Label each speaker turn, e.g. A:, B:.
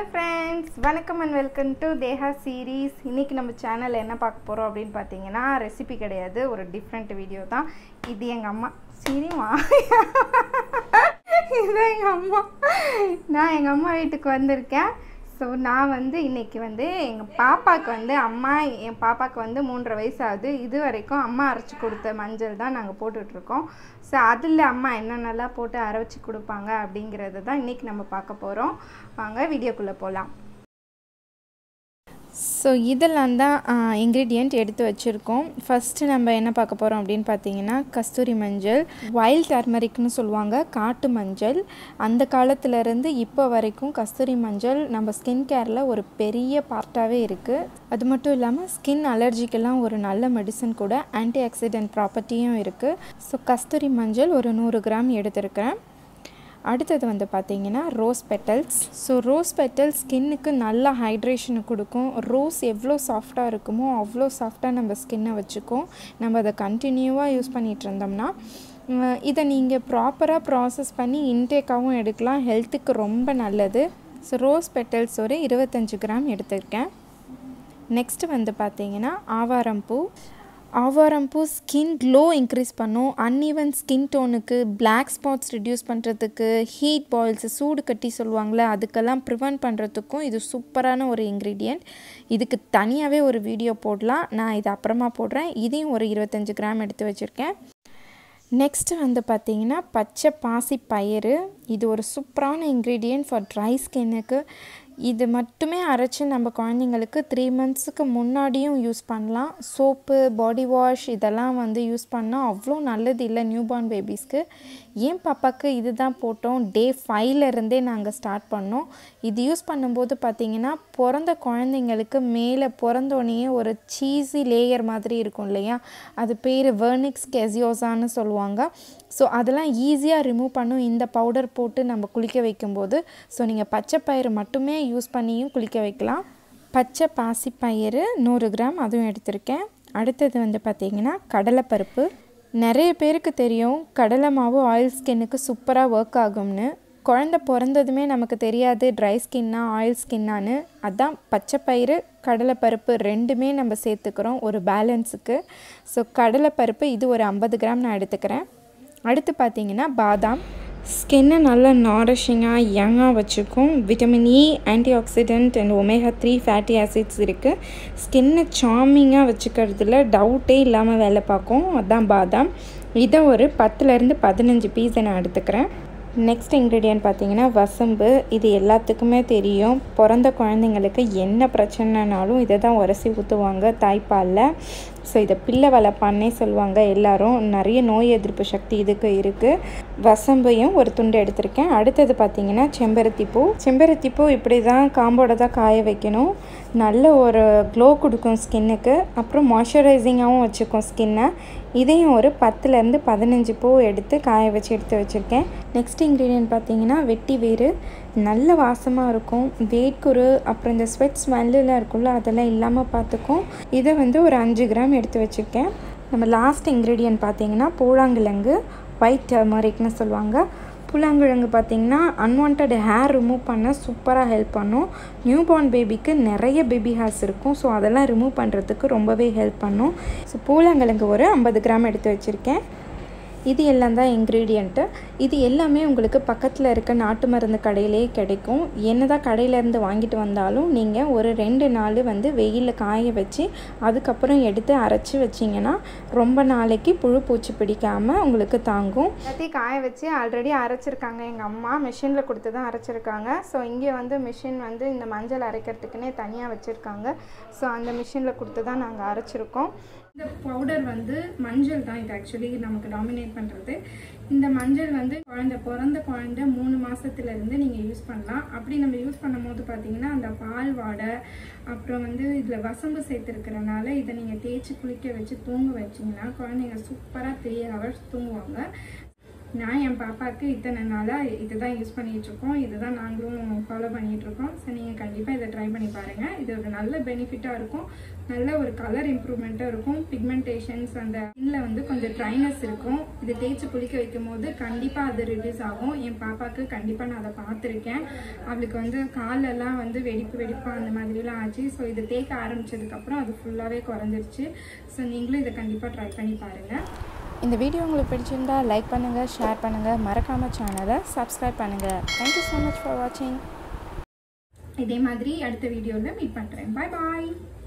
A: friends வணக்கம் and welcome to Deha series இன்றைக்கி நம்ம சேனலில் என்ன பார்க்க போகிறோம் அப்படின்னு பார்த்தீங்கன்னா ரெசிபி கிடையாது ஒரு டிஃப்ரெண்ட் வீடியோ தான் இது எங்கள் அம்மா சரிம்மா இதுதான் எங்கள் அம்மா நான் எங்கள் அம்மா வீட்டுக்கு வந்திருக்கேன் ஸோ நான் வந்து இன்றைக்கி வந்து எங்கள் பாப்பாவுக்கு வந்து அம்மா என் பாப்பாவுக்கு வந்து மூன்றரை வயசு ஆகுது இது வரைக்கும் அம்மா அரைச்சி கொடுத்த மஞ்சள் தான் நாங்கள் போட்டுட்ருக்கோம் ஸோ அதில் அம்மா என்னென்னலாம் போட்டு அரைச்சி கொடுப்பாங்க அப்படிங்கிறது தான் இன்றைக்கி நம்ம பார்க்க போகிறோம் வாங்க வீடியோக்குள்ளே போகலாம் ஸோ இதெல்லாம் தான் இன்க்ரீடியண்ட் எடுத்து வச்சுருக்கோம் ஃபஸ்ட்டு நம்ம என்ன பார்க்க போகிறோம் அப்படின்னு பார்த்தீங்கன்னா கஸ்தூரி மஞ்சள் வைல்ட் டர்மரிக்னு சொல்லுவாங்க காட்டு மஞ்சள் அந்த காலத்துலேருந்து இப்போ வரைக்கும் கஸ்தூரி மஞ்சள் நம்ம ஸ்கின் கேரில் ஒரு பெரிய பார்ட்டாகவே இருக்குது அது மட்டும் இல்லாமல் ஸ்கின் அலர்ஜிக்கெல்லாம் ஒரு நல்ல மெடிசன் கூட ஆன்டி ஆக்சிடென்ட் ப்ராப்பர்ட்டியும் இருக்குது ஸோ கஸ்தூரி மஞ்சள் ஒரு நூறு கிராம் எடுத்திருக்கிறேன் அடுத்தது வந்து பார்த்திங்கன்னா rose petals so rose petals ஸ்கின்னுக்கு நல்ல ஹைட்ரேஷனை கொடுக்கும் ரோஸ் எவ்வளோ சாஃப்டாக இருக்குமோ அவ்வளோ சாஃப்டாக நம்ம ஸ்கின்னை வச்சுக்கும் நம்ம அதை கண்டினியூவாக யூஸ் பண்ணிகிட்டு இருந்தோம்னா இதை நீங்கள் ப்ராப்பராக ப்ராசஸ் பண்ணி இன்டேக்காகவும் எடுக்கலாம் ஹெல்த்துக்கு ரொம்ப நல்லது ஸோ ரோஸ் பெட்டல்ஸ் ஒரு இருபத்தஞ்சி கிராம் எடுத்திருக்கேன் நெக்ஸ்ட்டு வந்து பார்த்திங்கன்னா ஆவாரம்பூ ஆவாரம்பூ ஸ்கின் க்ளோ இன்க்ரீஸ் பண்ணும் அன்ஈவன் ஸ்கின் டோனுக்கு பிளாக் ஸ்பாட்ஸ் ரிடியூஸ் பண்ணுறதுக்கு ஹீட் பாயில்ஸ் சூடு கட்டி சொல்லுவாங்களே அதுக்கெல்லாம் ப்ரிவெண்ட் பண்ணுறதுக்கும் இது சூப்பரான ஒரு இன்க்ரீடியண்ட் இதுக்கு தனியாகவே ஒரு வீடியோ போடலாம் நான் இது அப்புறமா போடுறேன் இதையும் ஒரு இருபத்தஞ்சி கிராம் எடுத்து வச்சுருக்கேன் நெக்ஸ்ட்டு வந்து பார்த்திங்கன்னா பச்சை பாசி பயிறு இது ஒரு சூப்பரான இன்க்ரீடியன்ட் ஃபார் ட்ரை ஸ்கின்னுக்கு இது மட்டுமே அரைச்சி நம்ம குழந்தைங்களுக்கு த்ரீ மந்த்ஸுக்கு முன்னாடியும் யூஸ் பண்ணலாம் சோப்பு பாடி வாஷ் இதெல்லாம் வந்து யூஸ் பண்ணால் அவ்வளோ நல்லது இல்லை நியூபார்ன் பேபிஸ்க்கு ஏன் பாப்பாவுக்கு இது தான் போட்டோம் டே ஃபைவ்லேருந்தே நாங்கள் ஸ்டார்ட் பண்ணோம் இது யூஸ் பண்ணும்போது பார்த்திங்கன்னா பிறந்த குழந்தைங்களுக்கு மேலே பிறந்தோடனே ஒரு சீஸி லேயர் மாதிரி இருக்கும் இல்லையா அது பேர் வெர்னிக்ஸ் கெசியோசான்னு சொல்லுவாங்க ஸோ அதெல்லாம் ஈஸியாக ரிமூவ் பண்ணும் இந்த பவுடர் போட்டு நம்ம குளிக்க வைக்கும்போது ஸோ நீங்கள் பச்சை பயிறு மட்டுமே யூஸ் பண்ணியும் குளிக்க வைக்கலாம் பச்சை பாசி பயிறு நூறு கிராம் அதுவும் எடுத்திருக்கேன் அடுத்தது வந்து பார்த்திங்கன்னா கடலைப்பருப்பு நிறைய பேருக்கு தெரியும் கடலை மாவு ஆயில் ஸ்கின்னுக்கு சூப்பராக ஒர்க் ஆகும்னு குழந்த பிறந்ததுமே நமக்கு தெரியாது ட்ரை ஸ்கின்னா ஆயில் ஸ்கின்னான்னு அதான் பச்சை பயிறு கடலைப்பருப்பு ரெண்டுமே நம்ம சேர்த்துக்கிறோம் ஒரு பேலன்ஸுக்கு ஸோ கடலைப்பருப்பு இது ஒரு ஐம்பது கிராம் நான் எடுத்துக்கிறேன் அடுத்து பார்த்திங்கன்னா பாதாம் ஸ்கின்னை நல்லா நாரிஷிங்காக யங்காக வச்சுக்கும் vitamin E antioxidant and omega three fatty acids இருக்குது ஸ்கின்னை சாமிங்காக வச்சுக்கிறதுல டவுட்டே இல்லாமல் வேலை பார்க்கும் அதுதான் பாதாம் இதை ஒரு பத்துலேருந்து பதினஞ்சு பீஸை நான் எடுத்துக்கிறேன் நெக்ஸ்ட் இன்க்ரீடியன்ட் பார்த்தீங்கன்னா வசம்பு இது எல்லாத்துக்குமே தெரியும் பிறந்த குழந்தைங்களுக்கு என்ன பிரச்சனைனாலும் இதை தான் உரசி ஊற்றுவாங்க தாய்ப்பாலில் ஸோ இதை பிள்ளை வளர்ப்பான்னே சொல்லுவாங்க எல்லாரும் நிறைய நோய் எதிர்ப்பு சக்தி இதுக்கு இருக்குது வசம்பையும் ஒரு துண்டு எடுத்திருக்கேன் அடுத்தது பார்த்திங்கன்னா செம்பருத்தி பூ செம்பருத்தி பூ இப்படி தான் காம்போட தான் காய வைக்கணும் நல்ல ஒரு க்ளோ கொடுக்கும் ஸ்கின்னுக்கு அப்புறம் மாய்ஸ்சரைசிங்காகவும் வச்சுக்கும் ஸ்கின்னை இதையும் ஒரு பத்துலேருந்து பதினஞ்சு பூ எடுத்து காய வச்சு எடுத்து வச்சுருக்கேன் நெக்ஸ்ட் இன்க்ரீடியன்ட் பார்த்தீங்கன்னா வெட்டி வேறு நல்ல வாசமாக இருக்கும் வேட்குரு அப்புறம் இந்த ஸ்வெட் ஸ்மெல்லாம் இருக்கும்ல அதெல்லாம் இல்லாமல் பார்த்துக்கும் இதை வந்து ஒரு அஞ்சு கிராம் எடுத்து வச்சுருக்கேன் நம்ம லாஸ்ட் இன்க்ரீடியன்ட் பார்த்தீங்கன்னா பூழாங்கிழங்கு ஒயிட் டர்மரிக்னு சொல்லுவாங்க புல்லாங்கிழங்கு பார்த்திங்கன்னா அன்வான்ட் ஹேர் ரிமூவ் பண்ண சூப்பராக ஹெல்ப் பண்ணும் நியூ பார்ன் பேபிக்கு நிறைய பேபி ஹேர்ஸ் இருக்கும் ஸோ அதெல்லாம் ரிமூவ் பண்ணுறதுக்கு ரொம்பவே ஹெல்ப் பண்ணும் ஸோ பூலாங்கிழங்கு ஒரு ஐம்பது கிராம் எடுத்து வச்சுருக்கேன் இது எல்லாம் தான் இன்க்ரீடியண்ட்டு இது எல்லாமே உங்களுக்கு பக்கத்தில் இருக்க நாட்டு மருந்து கடையிலே கிடைக்கும் என்ன தான் கடையிலேருந்து வாங்கிட்டு வந்தாலும் நீங்கள் ஒரு ரெண்டு நாள் வந்து வெயிலில் காய வச்சு அதுக்கப்புறம் எடுத்து அரைச்சி வச்சிங்கன்னா ரொம்ப நாளைக்கு புழு பூச்சி பிடிக்காமல் உங்களுக்கு தாங்கும் எல்லாத்தையும் காய வச்சு ஆல்ரெடி அரைச்சிருக்காங்க எங்கள் அம்மா மிஷினில் கொடுத்து தான் அரைச்சிருக்காங்க ஸோ இங்கே வந்து மிஷின் வந்து இந்த மஞ்சள் அரைக்கிறதுக்குன்னே தனியாக வச்சுருக்காங்க ஸோ அந்த மிஷினில் கொடுத்து தான் நாங்கள் அரைச்சிருக்கோம் இந்த பவுடர் வந்து மஞ்சள் தான் இது ஆக்சுவலி நமக்கு டாமினேட் பண்ணுறது இந்த மஞ்சள் வந்து குழந்தை பிறந்த குழந்தை மூணு மாதத்துலேருந்து நீங்கள் யூஸ் பண்ணலாம் அப்படி நம்ம யூஸ் பண்ணும்போது பார்த்தீங்கன்னா அந்த பால் வாடை அப்புறம் வந்து இதில் வசம்பு சேர்த்துருக்கிறனால இதை நீங்கள் தேய்ச்சி குளிக்க வச்சு தூங்க வச்சிங்கன்னா குழந்தைங்க சூப்பராக த்ரீ ஹவர்ஸ் தூங்குவாங்க நான் என் பாப்பாவுக்கு இத்தனை நாளாக இதுதான் யூஸ் பண்ணிட்டு இருக்கோம் இதுதான் நாங்களும் ஃபாலோ பண்ணிட்டு இருக்கோம் ஸோ நீங்கள் கண்டிப்பாக இதை ட்ரை பண்ணி பாருங்கள் இது ஒரு நல்ல பெனிஃபிட்டாக இருக்கும் நல்ல ஒரு கலர் இம்ப்ரூவ்மெண்ட்டாக இருக்கும் பிக்மெண்டேஷன்ஸ் அந்த ஸ்கின்ல வந்து கொஞ்சம் ட்ரைனஸ் இருக்கும் இது தேய்ச்சி குளிக்க வைக்கும் போது கண்டிப்பாக அது ரிடியூஸ் ஆகும் என் பாப்பாவுக்கு கண்டிப்பாக நான் அதை பார்த்துருக்கேன் அவளுக்கு வந்து காலெல்லாம் வந்து வெடிப்பு வெடிப்பாக அந்த மாதிரிலாம் ஆச்சு ஸோ இது தேய்க்க ஆரம்பிச்சதுக்கப்புறம் அது ஃபுல்லாகவே குறைஞ்சிருச்சு ஸோ நீங்களும் இதை கண்டிப்பாக ட்ரை பண்ணி பாருங்கள்
B: இந்த வீடியோ உங்களுக்கு பிடிச்சிருந்தா லைக் பண்ணுங்கள் ஷேர் பண்ணுங்கள் மறக்காமல் சேனலை சப்ஸ்கிரைப் பண்ணுங்கள் தேங்க்யூ ஸோ மச் ஃபார் வாட்சிங்
A: இதே மாதிரி அடுத்த வீடியோவில் மீட் பண்ணுறேன் பாய் பாய்